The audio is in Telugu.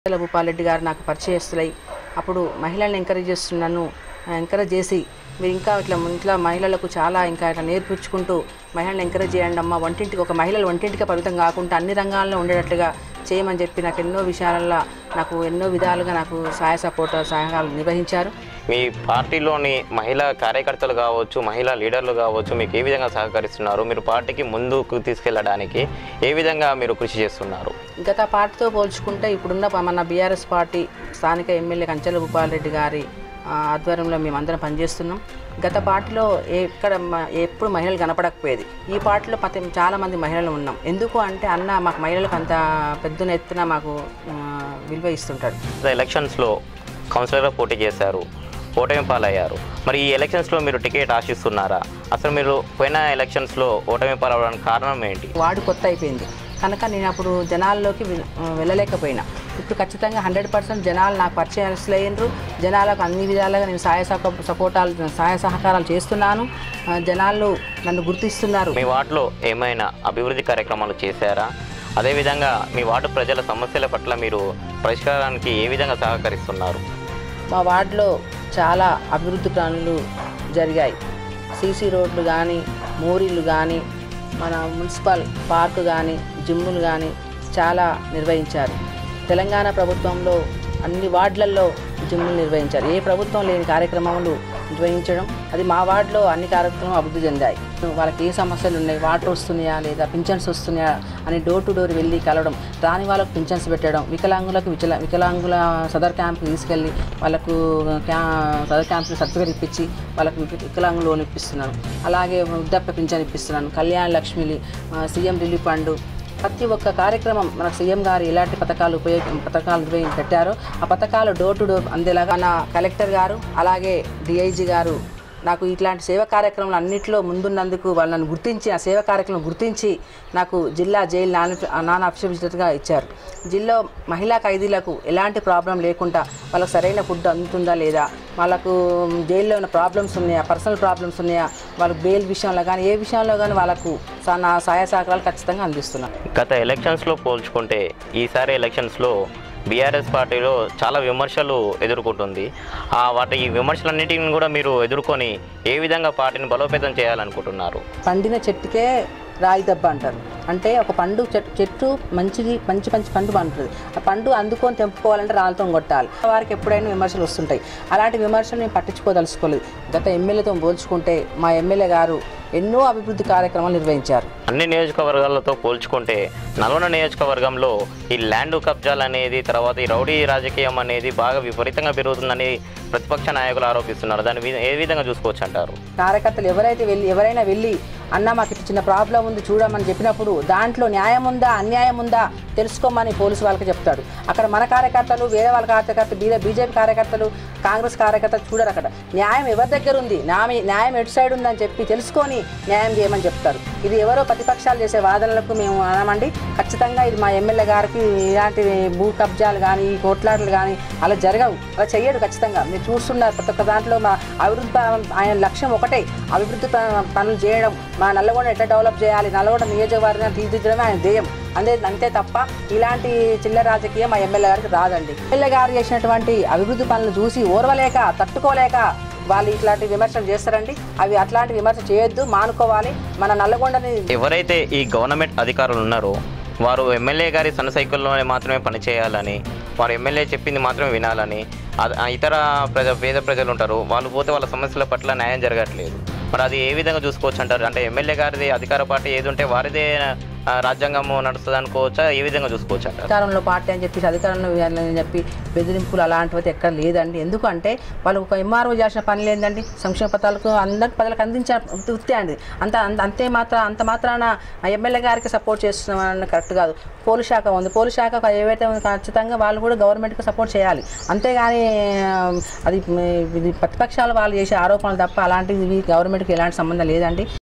గంటల భూపాలరెడ్డి గారు నాకు పరిచయస్తులై అప్పుడు మహిళల్ని ఎంకరేజ్ చేస్తున్నాను ఎంకరేజ్ చేసి మీరు ఇంకా ఇట్లా ఇంట్లో మహిళలకు చాలా ఇంకా ఇట్లా నేర్పించుకుంటూ మహిళల్ని ఎంకరేజ్ చేయండి అమ్మ వంటింటికి ఒక మహిళలు వంటింటికి పరిమితం కాకుండా అన్ని రంగాల్లో ఉండేటట్లుగా చేయమని చెప్పి నాకు ఎన్నో విషయాలలో నాకు ఎన్నో విధాలుగా నాకు సహాయ సపోర్ట్ సహాయాలు నిర్వహించారు మీ పార్టీలోని మహిళా కార్యకర్తలు కావచ్చు మహిళా లీడర్లు కావచ్చు మీకు ఏ విధంగా సహకరిస్తున్నారు మీరు పార్టీకి ముందుకు తీసుకెళ్ళడానికి ఏ విధంగా మీరు కృషి చేస్తున్నారు గత పార్టీతో పోల్చుకుంటే ఇప్పుడున్న ప- మన బీఆర్ఎస్ పార్టీ స్థానిక ఎమ్మెల్యే కంచెల భూపాలరెడ్డి గారి ఆ, ఆధ్వర్యంలో మేమందరం పనిచేస్తున్నాం గత పార్టీలో ఎక్కడ మ- ఎప్పుడు మహిళలు కనపడకపోయేది ఈ పార్టీలో ప్రతి చాలా మంది మహిళలు ఉన్నాం ఎందుకు అంటే అన్న మాకు మహిళలకు అంత పెద్ద ఎత్తున మాకు ఆ, విలువ ఇస్తుంటాడు ఎలక్షన్స్లో కౌన్సిలర్గా పోటీ చేశారు ఓటమి పాలయ్యారు మరి ఈ ఎలక్షన్స్లో మీరు టికెట్ ఆశిస్తున్నారా అసలు మీరు పోయిన ఎలక్షన్స్లో ఓటమి పాలవడానికి కారణం ఏంటి వార్డు కొత్త అయిపోయింది కనుక నేను అప్పుడు జనాల్లోకి వె- వెళ్ళలేకపోయినా ఇప్పుడు ఖచ్చితంగా హండ్రెడ్ పర్సెంట్ జనాలు నాకు పరిచయాలు అయ్యిండ్రు జనాలకు అన్ని విధాలుగా నేను సహాయ సహ సపోర్టాలు సహాయ సహకారాలు చేస్తున్నాను ఆ, జనాలు నన్ను గుర్తిస్తున్నారు మీ వార్డులో ఏమైనా అభివృద్ధి కార్యక్రమాలు చేశారా అదేవిధంగా మీ వార్డు ప్రజల సమస్యల పట్ల మీరు పరిష్కారానికి ఏ విధంగా సహకరిస్తున్నారు మా వార్డులో చాలా అభివృద్ధి పనులు జరిగాయి సీసీ రోడ్లు కానీ మోరీలు కానీ మన మున్సిపల్ పార్కు కానీ జిమ్ములు కానీ చాలా నిర్వహించారు తెలంగాణ ప్రభుత్వంలో అన్ని వార్డులలో జిమ్ములు నిర్వహించారు ఏ ప్రభుత్వం లేని కార్యక్రమాలు నిర్వహించడం అది మా వార్డులో అన్ని కార్యక్రమాలు అభివృద్ధి చెందాయి వాళ్ళకి ఏ సమస్యలు ఉన్నాయి వాటర్ వస్తున్నాయా లేదా పింఛన్స్ వస్తున్నాయా అని డోర్ టు డోర్ వెళ్ళి కలవడం రాని వాళ్ళకు పింఛన్స్ పెట్టడం వికలాంగులకు వికల వికలాంగుల సదర్ క్యాంప్కి తీసుకెళ్ళి వాళ్ళకు క్యా సదర్ క్యాంప్కి సర్టిఫికేట్ ఇప్పించి వాళ్ళకు విక- వికలాంగుల లోన్ ఇప్పిస్తున్నాను అలాగే వృద్ధాప్య పింఛన్ ఇప్పిస్తున్నాను కళ్యాణ లక్ష్మిలి ఆ, సీఎం రిలీఫ్ ఫండ్ ప్రతి ఒక్క కార్యక్రమం మన సీఎం గారు ఎలాంటి పథకాలు ఉపయోగ పథకాలు నిర్వహి- పెట్టారో ఆ పథకాలు డోర్ టు డోర్ అందేలాగా మన కలెక్టర్ గారు అలాగే డిఐజీ గారు నాకు ఇట్లాంటి సేవా కార్యక్రమాలు అన్నింటిలో ముందున్నందుకు వాళ్ళు నన్ను గుర్తించి ఆ సేవా కార్యక్రమం గుర్తించి నాకు జిల్లా జైలు నాన్ నాన్ అఫీషియల్ విజిటర్గా ఇచ్చారు జిల్లా మహిళా ఖైదీలకు ఎలాంటి ప్రాబ్లం లేకుండా వాళ్ళకి సరైన ఫుడ్ అందుతుందా లేదా వాళ్ళకు జైల్లో ఉన్న ప్రాబ్లమ్స్ ఉన్నాయా పర్సనల్ ప్రాబ్లమ్స్ ఉన్నాయా వాళ్ళకి బెయిల్ విషయంలో కానీ ఏ విషయంలో కానీ వాళ్ళకు సా- నా సహాయ సహకారాలు ఖచ్చితంగా అందిస్తున్నాను గత ఎలక్షన్స్లో పోల్చుకుంటే ఈసారి ఎలక్షన్స్లో బీఆర్ఎస్ పార్టీలో చాలా విమర్శలు ఎదుర్కొంటుంది ఆ వాటి ఈ విమర్శలన్నిటిని కూడా మీరు ఎదుర్కొని ఏ విధంగా పార్టీని బలోపేతం చేయాలనుకుంటున్నారు పండిన చెట్టుకే రాయి దెబ్బ అంటారు అంటే ఒక పండు చెట్టు చెట్టు మంచిది మంచి మంచి పండు పండుతుంది ఆ పండు అందుకొని తెంపుకోవాలంటే రాళ్ళతో కొట్టాలి వారికి ఎప్పుడైనా విమర్శలు వస్తుంటాయి అలాంటి విమర్శలు నేను పట్టించుకోదలుచుకోలేదు గత ఎమ్మెల్యేతో పోల్చుకుంటే మా ఎమ్మెల్యే గారు ఎన్నో అభివృద్ధి కార్యక్రమాలు నిర్వహించారు అన్ని నియోజకవర్గాలతో పోల్చుకుంటే నల్గొండ నియోజకవర్గంలో ఈ ల్యాండ్ కబ్జాలు అనేది తర్వాత ఈ రౌడీ రాజకీయం అనేది బాగా విపరీతంగా పెరుగుతుందని ప్రతిపక్ష నాయకులు ఆరోపిస్తున్నారు దాన్ని వి- ఏ విధంగా చూసుకోవచ్చు అంటారు కార్యకర్తలు ఎవరైతే వెళ్ళి ఎవరైనా వెళ్ళి అన్న మాకు ఇట్లా చిన్న ప్రాబ్లం ఉంది చూడమని చెప్పినప్పుడు దాంట్లో న్యాయం ఉందా అన్యాయం ఉందా తెలుసుకోమని పోలీసు వాళ్ళకి చెప్తాడు అక్కడ మన కార్యకర్తలు వేరే వాళ్ళ కార్యకర్తలు బీజే బీజేపీ కార్యకర్తలు కాంగ్రెస్ కార్యకర్తలు చూడరు అక్కడ న్యాయం ఎవరి దగ్గర ఉంది న్యాయం న్యాయం ఎటు సైడ్ ఉందని చెప్పి తెలుసుకొని న్యాయం చేయమని చెప్తారు ఇది ఎవరో ప్రతిపక్షాలు చేసే వాదనలకు మేము అనమండి ఖచ్చితంగా ఇది మా ఎమ్మెల్యే గారికి ఇలాంటి భూ కబ్జాలు కానీ ఈ కోట్లాటలు కానీ అలా జరగవు అలా చెయ్యడు ఖచ్చితంగా మీరు చూస్తున్నారు ప్రతి ఒక్క దాంట్లో మా అభివృద్ధి ప- ఆయన లక్ష్యం ఒకటే అభివృద్ధి ప- పనులు చేయడం మా నల్లగొండ ఎట్లా డెవలప్ చేయాలి నల్లగొండ నియోజకవర్గం తీర్చిదిద్దడమే ఆయన ధ్యేయం అంతే అంతే తప్ప ఇలాంటి చిల్లర రాజకీయం మా ఎమ్మెల్యే గారికి రాదండి ఎమ్మెల్యే గారు చేసినటువంటి అభివృద్ధి పనులు చూసి ఓర్వలేక తట్టుకోలేక వాళ్ళు ఇట్లాంటి విమర్శలు చేస్తారండి అవి అట్లాంటి విమర్శ చేయొద్దు మానుకోవాలి మన నల్లగొండని ఎవరైతే ఈ గవర్నమెంట్ అధికారులు ఉన్నారో వారు ఎమ్మెల్యే గారి సన్న సైకిల్లోనే మాత్రమే పనిచేయాలని వారు ఎమ్మెల్యే చెప్పింది మాత్రమే వినాలని అద- ఆ ఇతర ప్రజ పేద ప్రజలు ఉంటారు వాళ్ళు పోతే వాళ్ళ సమస్యల పట్ల న్యాయం జరగట్లేదు మరి అది ఏ విధంగా చూసుకోవచ్చు అంటారు అంటే ఎమ్మెల్యే గారిది అధికార పార్టీ ఏది ఉంటే వారిదే ఆ, రాజ్యాంగము నడుస్తుంది అనుకోవచ్చా ఏ విధంగా చూసుకోవచ్చు అంటారు అధికారంలో పార్టీ అని చెప్పి అధికారంలో అని చెప్పి బెదిరింపులు అలాంటివి ఎక్కడ లేదండి ఎందుకంటే వాళ్ళు ఒక ఎంఆర్ఓ చేసిన పని లేదండి సంక్షేమ పథకాలకు అందరికి ప్రజలకు అందించిన వృత్తి అండి అంత అంత- అంతే మాత్రం అంత మాత్రాన ఆ ఎమ్మెల్యే గారికి సపోర్ట్ చేస్తున్నామని కరెక్ట్ కాదు పోలీస్ శాఖ ఉంది పోలీస్ శాఖ ఏవైతే ఉందో ఖచ్చితంగా వాళ్ళు కూడా గవర్నమెంట్కి సపోర్ట్ చేయాలి అంతేగాని ఆ, అది ఇది ప్రతిపక్షాలు వాళ్ళు చేసే ఆరోపణలు తప్ప అలాంటివి గవర్నమెంట్కి ఎలాంటి సంబంధం లేదండి